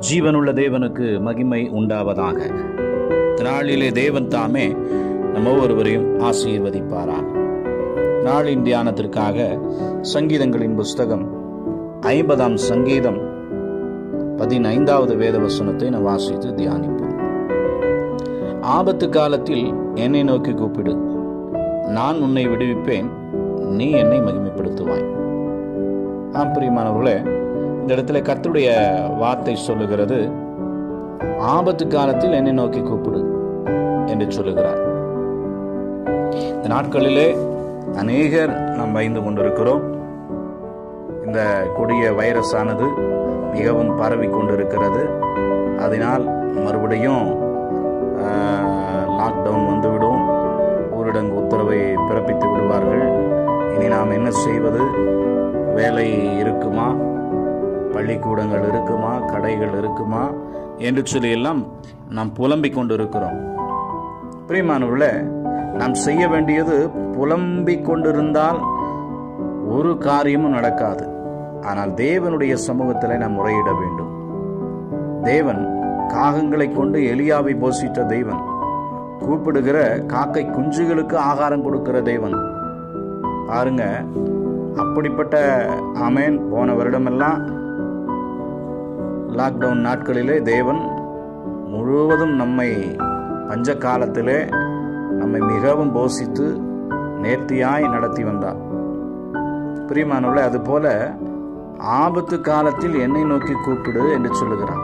ஜீவனுள்ள தேவனுக்கு மகிமை உண்டாவதாக இந்த நாளிலே தேவன் தாமே நம்ம ஒவ்வொருவரையும் ஆசீர்வதிப்பாராக நாளின் தியானத்திற்காக சங்கீதங்களின் புஸ்தகம் ஐம்பதாம் சங்கீதம் பதினைந்தாவது வேத வசனத்தை நான் வாசித்து தியானிப்போம் ஆபத்து காலத்தில் என்னை நோக்கி கூப்பிடு நான் உன்னை விடுவிப்பேன் நீ என்னை மகிமைப்படுத்துவாய் ஆம் பிரியமானவர்களே இந்த இடத்துல கர்த்தருடைய வார்த்தை சொல்லுகிறது ஆபத்து காலத்தில் என்னை நோக்கி கூப்பிடு என்று சொல்லுகிறார் இந்த நாட்களிலே அநேகர் நாம் பயந்து கொண்டிருக்கிறோம் இந்த கொடிய வைரஸ் ஆனது மிகவும் பரவி கொண்டிருக்கிறது அதனால் மறுபடியும் லாக்டவுன் வந்துவிடும் ஊரடங்கு உத்தரவை பிறப்பித்து விடுவார்கள் இனி நாம் என்ன செய்வது வேலை இருக்குமா பள்ளிக்கூடங்கள் இருக்குமா கடைகள் இருக்குமா என்று சொல்லி எல்லாம் நாம் புலம்பிக் கொண்டிருக்கிறோம் பிரியமானவர்களே நாம் செய்ய வேண்டியது புலம்பிக் கொண்டிருந்தால் ஒரு காரியமும் நடக்காது ஆனால் தேவனுடைய சமூகத்தில் நாம் முறையிட வேண்டும் தேவன் காகங்களை கொண்டு எலியாவை போசிட்ட தெய்வன் கூப்பிடுகிற காக்கை குஞ்சுகளுக்கு ஆகாரம் கொடுக்கிற தெய்வன் பாருங்க அப்படிப்பட்ட ஆமேன் போன வருடமெல்லாம் லாக்டவுன் நாட்களிலே தேவன் முழுவதும் நம்மை பஞ்ச காலத்திலே நம்மை மிகவும் போசித்து நேர்த்தியாய் நடத்தி வந்தார் பிரியமானவர்களே அதுபோல ஆபத்து காலத்தில் என்னை நோக்கி கூப்பிடு என்று சொல்லுகிறார்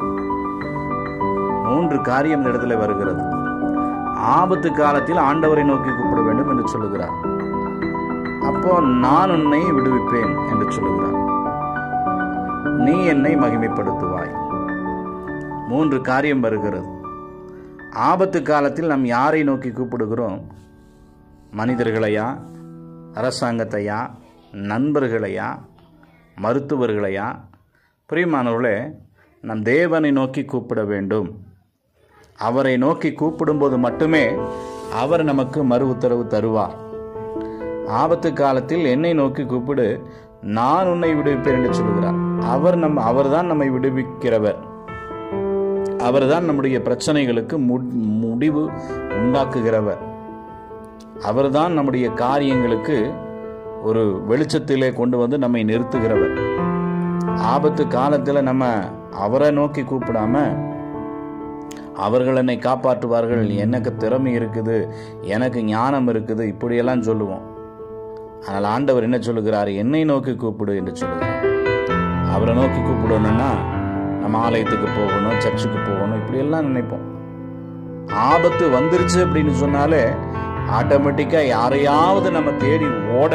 மூன்று காரியம் இந்த இடத்துல வருகிறது ஆபத்து காலத்தில் ஆண்டவரை நோக்கி கூப்பிட வேண்டும் என்று சொல்லுகிறார் அப்போ நான் உன்னை விடுவிப்பேன் என்று சொல்லுகிறார் நீ என்னை மகிமைப்படுத்துவாய் மூன்று காரியம் வருகிறது ஆபத்து காலத்தில் நாம் யாரை நோக்கி கூப்பிடுகிறோம் மனிதர்களையா அரசாங்கத்தையா நண்பர்களையா மருத்துவர்களையா பிரியமானவர்களே நம் தேவனை நோக்கி கூப்பிட வேண்டும் அவரை நோக்கி கூப்பிடும்போது மட்டுமே அவர் நமக்கு மறு உத்தரவு தருவார் ஆபத்து காலத்தில் என்னை நோக்கி கூப்பிடு நான் உன்னை விடுவிப்பேன் என்று சொல்கிறார் அவர் நம் அவர்தான் நம்மை விடுவிக்கிறவர் அவர்தான் நம்முடைய பிரச்சனைகளுக்கு முடிவு உண்டாக்குகிறவர் அவர்தான் நம்முடைய காரியங்களுக்கு ஒரு வெளிச்சத்திலே கொண்டு வந்து நம்மை நிறுத்துகிறவர் ஆபத்து காலத்தில் நம்ம அவரை நோக்கி கூப்பிடாம அவர்கள் என்னை காப்பாற்றுவார்கள் எனக்கு திறமை இருக்குது எனக்கு ஞானம் இருக்குது இப்படியெல்லாம் சொல்லுவோம் ஆனால் ஆண்டவர் என்ன சொல்லுகிறார் என்னை நோக்கி கூப்பிடு என்று சொல்லுகிறார் அவரை நோக்கி கூப்பிடணும்னா நம்ம ஆலயத்துக்கு போகணும் சர்ச்சுக்கு போகணும் இப்படியெல்லாம் நினைப்போம் ஆபத்து வந்துருச்சு அப்படின்னு சொன்னாலே ஆட்டோமேட்டிக்காக யாரையாவது நம்ம தேடி ஓட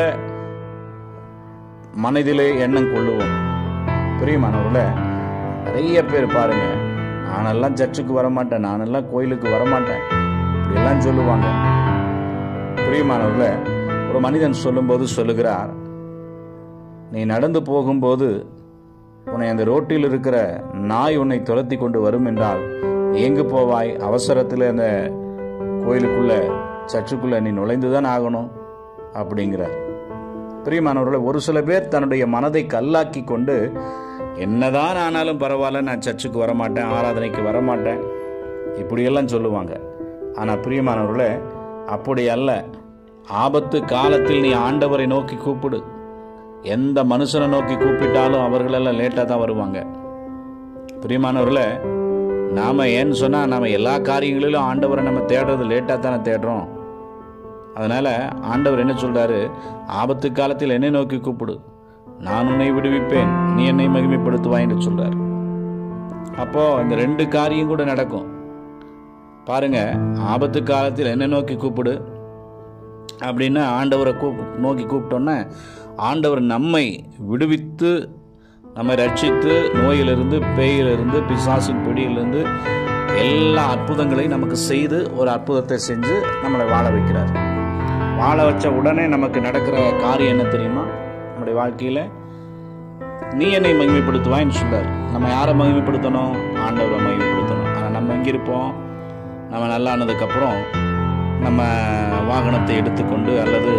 மனதிலே எண்ணம் கொள்ளுவோம் பிரியமானவர்கள நிறைய பேர் பாருங்க நானெல்லாம் சர்ச்சுக்கு வரமாட்டேன் நானெல்லாம் கோயிலுக்கு வரமாட்டேன் இப்படியெல்லாம் சொல்லுவாங்க பிரியமானவர்கள ஒரு மனிதன் சொல்லும்போது சொல்லுகிறார் நீ நடந்து போகும்போது உன்னை அந்த ரோட்டில் இருக்கிற நாய் உன்னை துரத்தி கொண்டு வரும் என்றால் எங்கு போவாய் அவசரத்தில் அந்த கோயிலுக்குள்ள சர்ச்சுக்குள்ள நீ நுழைந்துதான் ஆகணும் அப்படிங்கிறார் பிரியமானவர்களை ஒரு சில பேர் தன்னுடைய மனதை கல்லாக்கி கொண்டு என்னதான் ஆனாலும் பரவாயில்ல நான் சர்ச்சுக்கு வரமாட்டேன் ஆராதனைக்கு வரமாட்டேன் இப்படியெல்லாம் சொல்லுவாங்க ஆனால் பிரியமானவர்களே அப்படி அல்ல ஆபத்து காலத்தில் நீ ஆண்டவரை நோக்கி கூப்பிடு எந்த மனுஷனை நோக்கி கூப்பிட்டாலும் அவர்களெல்லாம் லேட்டாக தான் வருவாங்க பிரியமானவர்களே நாம் ஏன்னு சொன்னால் நம்ம எல்லா காரியங்களிலும் ஆண்டவரை நம்ம தேடுறது லேட்டாக தானே தேடுறோம் அதனால் ஆண்டவர் என்ன சொல்கிறாரு ஆபத்து காலத்தில் என்னை நோக்கி கூப்பிடு நான் உன்னை விடுவிப்பேன் நீ என்னை மகிமைப்படுத்துவாய் என்று சொல்கிறார் அப்போது இந்த ரெண்டு காரியம் கூட நடக்கும் பாருங்க ஆபத்து காலத்தில் என்னை நோக்கி கூப்பிடு அப்படின்னு ஆண்டவரை கூப் நோக்கி கூப்பிட்டோன்னே ஆண்டவர் நம்மை விடுவித்து நம்மை ரட்சித்து நோயிலிருந்து பேயிலிருந்து பிசாசின் பிடியிலிருந்து எல்லா அற்புதங்களையும் நமக்கு செய்து ஒரு அற்புதத்தை செஞ்சு நம்மளை வாழ வைக்கிறார் வாழ வச்ச உடனே நமக்கு நடக்கிற காரியம் என்ன தெரியுமா நம்முடைய வாழ்க்கையில் நீ என்னை மகிமைப்படுத்துவான்னு சொல்றார் நம்ம யாரை மகிமைப்படுத்தணும் ஆண்டவரை மகிமைப்படுத்தணும் ஆனால் நம்ம எங்கே இருப்போம் நம்ம நல்லானதுக்கப்புறம் நம்ம வாகனத்தை எடுத்துக்கொண்டு அல்லது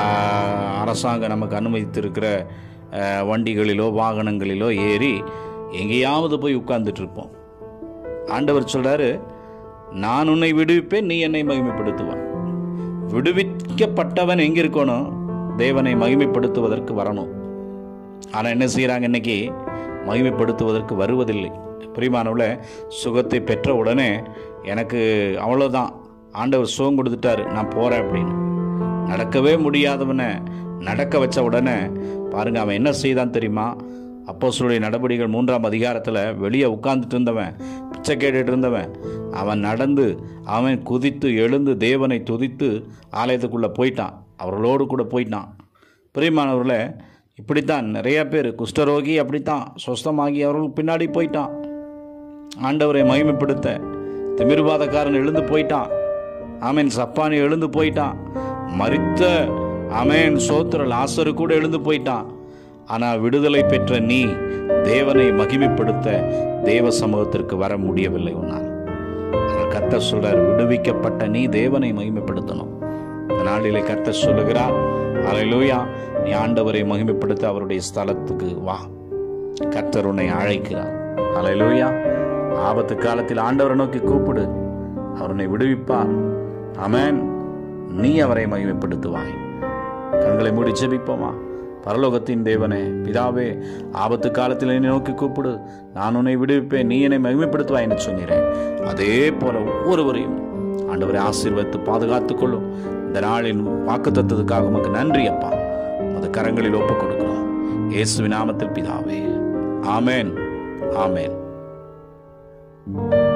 ஆஹ், அரசாங்கம் நமக்கு அனுமதித்திருக்கிற ஆஹ், வண்டிகளிலோ வாகனங்களிலோ ஏறி எங்கேயாவது போய் உட்கார்ந்துட்டு இருப்போம் ஆண்டவர் சொல்றாரு நான் உன்னை விடுவிப்பேன் நீ என்னை மகிமைப்படுத்துவான் விடுவிக்கப்பட்டவன் எங்க இருக்கணும் தேவனை மகிமைப்படுத்துவதற்கு வரணும் ஆனா என்ன செய்யறாங்க இன்னைக்கு மகிமைப்படுத்துவதற்கு வருவதில்லை பிரியமானவள சுகத்தை பெற்ற உடனே எனக்கு அவ்வளோதான் ஆண்டவர் சுகம் கொடுத்துட்டாரு நான் போறேன் அப்படின்னு நடக்கவே முடியாதவனை நடக்க வச்ச உடனே பாருங்க அவன் என்ன செய்தான் தெரியுமா அப்போஸ்தலருடைய நடவடிக்கைகள் மூன்றாம் அதிகாரத்தில் வெளியே உட்கார்ந்துட்டு இருந்தவன் பிச்சை கேட்டுட்டு இருந்தவன் அவன் நடந்து அவன் குதித்து எழுந்து தேவனை துதித்து ஆலயத்துக்குள்ளே போயிட்டான் அவர்களோடு கூட போயிட்டான் பிரியமானவர்களே இப்படித்தான் நிறைய பேர் குஷ்டரோகி அப்படித்தான் சொஸ்தமாகி அவர்கள் பின்னாடி போயிட்டான் ஆண்டவரை மகிமைப்படுத்த திமிர்வாதக்காரன் எழுந்து போயிட்டான் ஆமேன் சப்பானி எழுந்து போயிட்டான் மரித்த ஆமேன் சோத்திர லாசரு கூட எழுந்து போயிட்டான் ஆனால் விடுதலை பெற்ற நீ தேவனை மகிமைப்படுத்த தேவ சமூகத்திற்கு வர முடியவில்லை உன்னால் ஆனால் கர்த்தர் சொல்றார் விடுவிக்கப்பட்ட நீ தேவனை மகிமைப்படுத்தணும் இந்த நாளிலே கர்த்தர் சொல்லுகிறார் அலையிலூயா நீ ஆண்டவரை மகிமைப்படுத்த அவருடைய ஸ்தலத்துக்கு வா கர்த்தர் உன்னை அழைக்கிறார் அலையிலூயா ஆபத்து காலத்தில் ஆண்டவரை நோக்கி கூப்பிடு அவர் உன்னை விடுவிப்பார் ஆமென் நீ அவரை மகிமைப்படுத்துவாய் கண்களை மூடி ஜெபிப்போமா பரலோகத்தின் தேவனே பிதாவே ஆபத்து காலத்தில் என்னை நோக்கி கூப்பிடு நான் உன்னை விடுவிப்பேன் நீ என்னை மகிமைப்படுத்துவாய் என்று சொன்னீரேன் அதே போல ஒவ்வொருவரையும் ஆண்டவரை ஆசீர்வதித்து பாதுகாத்துக் கொள்ளும் இந்த நாளின் வாக்குத்தத்தத்துக்காக உமக்கு நன்றி அப்பா உமது கரங்களில் ஒப்புக் கொடுக்கிறோம் இயேசுவின் நாமத்தில் பிதாவே ஆமென் ஆமென்